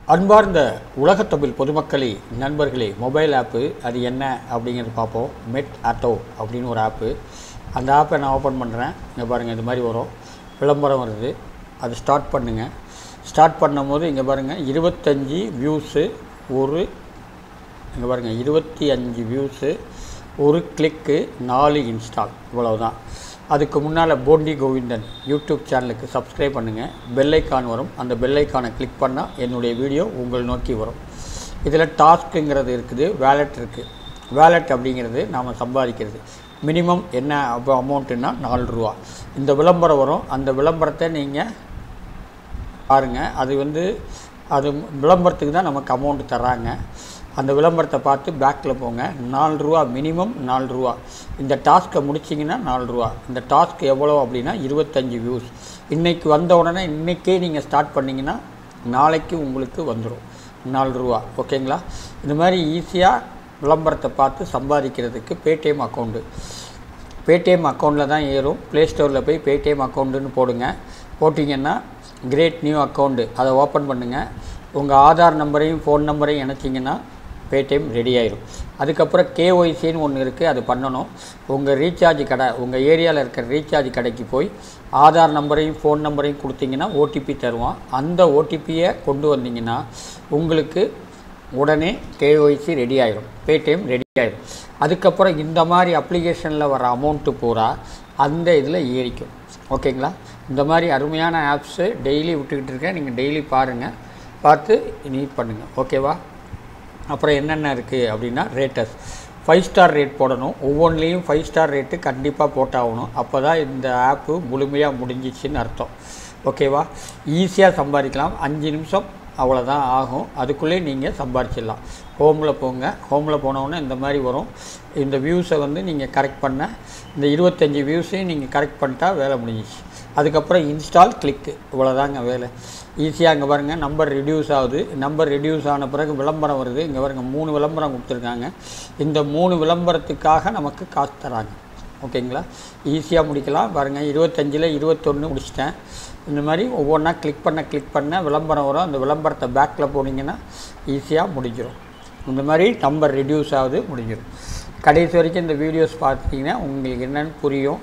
அன்பார்ந்த உலகத்தமிழ் பொதுமக்களே நண்பர்களே மொபைல் ஆப்பு அது என்ன அப்படிங்கிறது பார்ப்போம் மெட் ஆட்டோ அப்படின்னு ஒரு ஆப்பு அந்த ஆப்பை நான் ஓப்பன் பண்ணுறேன் இங்கே பாருங்கள் இது மாதிரி வரும் விளம்பரம் வருது அது ஸ்டார்ட் பண்ணுங்கள் ஸ்டார்ட் பண்ணும்போது இங்கே பாருங்கள் இருபத்தஞ்சி வியூஸு ஒரு இங்கே பாருங்கள் இருபத்தி அஞ்சு வியூஸு ஒரு கிளிக்கு நாலு இன்ஸ்டால் இவ்வளவுதான் அதுக்கு முன்னால் போண்டி கோவிந்தன் யூடியூப் சேனலுக்கு சப்ஸ்கிரைப் பண்ணுங்கள் பெல்லைக்கான் வரும் அந்த பெல்லைக்கானை கிளிக் பண்ணால் என்னுடைய வீடியோ உங்கள் நோக்கி வரும் இதில் டாஸ்க்குங்கிறது இருக்குது வேலட் இருக்குது வேலட் அப்படிங்கிறது நாம் சம்பாதிக்கிறது மினிமம் என்ன அப்போ அமௌண்ட்டுன்னா நாலு ரூபா இந்த விளம்பரம் வரும் அந்த விளம்பரத்தை நீங்கள் பாருங்கள் அது வந்து அது விளம்பரத்துக்கு தான் நமக்கு அமௌண்ட் தர்றாங்க அந்த விளம்பரத்தை பார்த்து பேக்கில் போங்க நாலு ரூபா மினிமம் நாலு ரூபா இந்த டாஸ்க்கை முடிச்சிங்கன்னா நாலு ரூபா இந்த டாஸ்க் எவ்வளோ அப்படின்னா இருபத்தஞ்சி வியூஸ் இன்றைக்கி வந்த உடனே இன்றைக்கே நீங்கள் ஸ்டார்ட் பண்ணிங்கன்னா நாளைக்கு உங்களுக்கு வந்துடும் நாலு ரூபா ஓகேங்களா இந்த மாதிரி ஈஸியாக விளம்பரத்தை பார்த்து சம்பாதிக்கிறதுக்கு பேடிஎம் அக்கௌண்ட்டு பேடிஎம் அக்கௌண்ட்டில் தான் ஏறும் ப்ளே ஸ்டோரில் போய் பேடிஎம் அக்கௌண்ட்டுன்னு போடுங்க போட்டிங்கன்னா கிரேட் நியூ அக்கௌண்ட்டு அதை ஓப்பன் பண்ணுங்கள் உங்கள் ஆதார் நம்பரையும் ஃபோன் நம்பரையும் இணைச்சிங்கன்னா பேடிஎம் ரெடி ஆயிரும் அதுக்கப்புறம் கேஒய்சின்னு ஒன்று இருக்குது அது பண்ணணும் உங்கள் ரீசார்ஜ் கடை உங்கள் ஏரியாவில் இருக்கிற ரீசார்ஜ் கடைக்கு போய் ஆதார் நம்பரையும் ஃபோன் நம்பரையும் கொடுத்தீங்கன்னா ஓடிபி தருவான் அந்த ஓடிபியை கொண்டு வந்தீங்கன்னா உங்களுக்கு உடனே கேஒய்சி ரெடி ஆயிரும் பேடிஎம் ரெடி ஆயிரும் அதுக்கப்புறம் இந்த மாதிரி அப்ளிகேஷனில் வர அமௌண்ட்டு பூரா அந்த இதில் ஏறிக்கும் ஓகேங்களா இந்த மாதிரி அருமையான ஆப்ஸு டெய்லி விட்டுக்கிட்டு இருக்கேன் நீங்கள் டெய்லி பாருங்கள் பார்த்து நீட் பண்ணுங்கள் ஓகேவா அப்புறம் என்னென்ன இருக்குது அப்படின்னா ரேட்டஸ் ஃபைவ் ஸ்டார் ரேட் போடணும் ஒவ்வொன்றிலையும் ஃபைவ் ஸ்டார் ரேட்டு கண்டிப்பாக போட்டாகணும் அப்போ தான் இந்த ஆப்பு முழுமையாக முடிஞ்சிச்சின்னு அர்த்தம் ஓகேவா ஈஸியாக சம்பாதிக்கலாம் அஞ்சு நிமிஷம் அவ்வளோதான் ஆகும் அதுக்குள்ளே நீங்கள் சம்பாரிச்சிடலாம் ஹோமில் போங்க ஹோமில் போனோன்னே இந்த மாதிரி வரும் இந்த வியூஸை வந்து நீங்கள் கரெக்ட் பண்ண இந்த இருபத்தஞ்சி வியூஸையும் நீங்கள் கரெக்ட் பண்ணிட்டா வேலை முடிஞ்சிச்சு அதுக்கப்புறம் இன்ஸ்டால் கிளிக்கு இவ்வளோதாங்க வேலை ஈஸியாக இங்கே பாருங்கள் நம்பர் ரெடியூஸ் ஆகுது நம்பர் ரெடியூஸ் ஆன பிறகு விளம்பரம் வருது இங்கே பாருங்கள் மூணு விளம்பரம் கொடுத்துருக்காங்க இந்த மூணு விளம்பரத்துக்காக நமக்கு காசு தராங்க ஓகேங்களா ஈஸியாக முடிக்கலாம் பாருங்கள் இருபத்தஞ்சில் இருபத்தொன்று முடிச்சிட்டேன் இந்த மாதிரி ஒவ்வொன்றா கிளிக் பண்ண கிளிக் பண்ண விளம்பரம் வரும் அந்த விளம்பரத்தை பேக்கில் போனீங்கன்னா ஈஸியாக முடிஞ்சிடும் இந்த மாதிரி நம்பர் ரெடியூஸ் ஆகுது முடிஞ்சிடும் கடைசி வரைக்கும் இந்த வீடியோஸ் பார்த்தீங்கன்னா உங்களுக்கு என்னென்னு புரியும்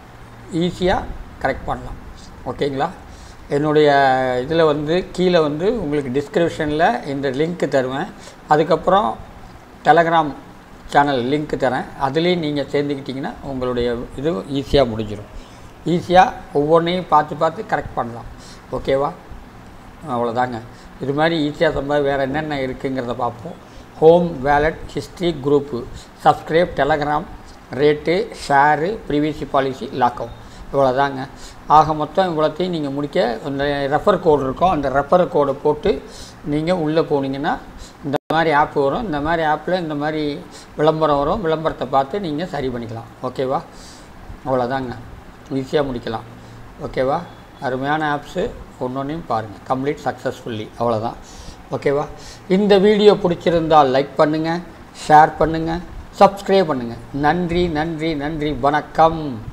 ஈஸியாக கரெக்ட் பண்ணலாம் ஓகேங்களா என்னுடைய இதில் வந்து கீழே வந்து உங்களுக்கு டிஸ்கிரிப்ஷனில் இந்த லிங்க்கு தருவேன் அதுக்கப்புறம் டெலகிராம் சேனல் லிங்க் தரேன் அதுலேயும் நீங்கள் சேர்ந்துக்கிட்டிங்கன்னா உங்களுடைய இது ஈஸியாக முடிஞ்சிடும் ஈஸியாக ஒவ்வொன்றையும் பார்த்து பார்த்து கரெக்ட் பண்ணலாம் ஓகேவா அவ்வளோதாங்க இது மாதிரி ஈஸியாக சம்பா வேறு என்னென்ன இருக்குங்கிறத பார்ப்போம் home wallet history group subscribe Telegram rate share privacy policy logout இவ்வளோதாங்க ஆக மொத்தம் இவ்வளோத்தையும் நீங்கள் முடிக்க அந்த ரெஃபர் கோடு இருக்கும் அந்த ரெஃபர் கோடை போட்டு நீங்கள் உள்ளே போனீங்கன்னா இந்த மாதிரி ஆப் வரும் இந்த மாதிரி ஆப்பில் இந்த மாதிரி விளம்பரம் வரும் விளம்பரத்தை பார்த்து நீங்கள் சரி பண்ணிக்கலாம் ஓகேவா அவ்வளோதாங்க ஈஸியாக முடிக்கலாம் ஓகேவா அருமையான ஆப்ஸு ஒன்று ஒன்றையும் பாருங்கள் கம்ப்ளீட் சக்ஸஸ்ஃபுல்லி அவ்வளோதான் ஓகேவா இந்த வீடியோ பிடிச்சிருந்தால் லைக் பண்ணுங்கள் ஷேர் பண்ணுங்கள் சப்ஸ்கிரைப் பண்ணுங்கள் நன்றி நன்றி நன்றி வணக்கம்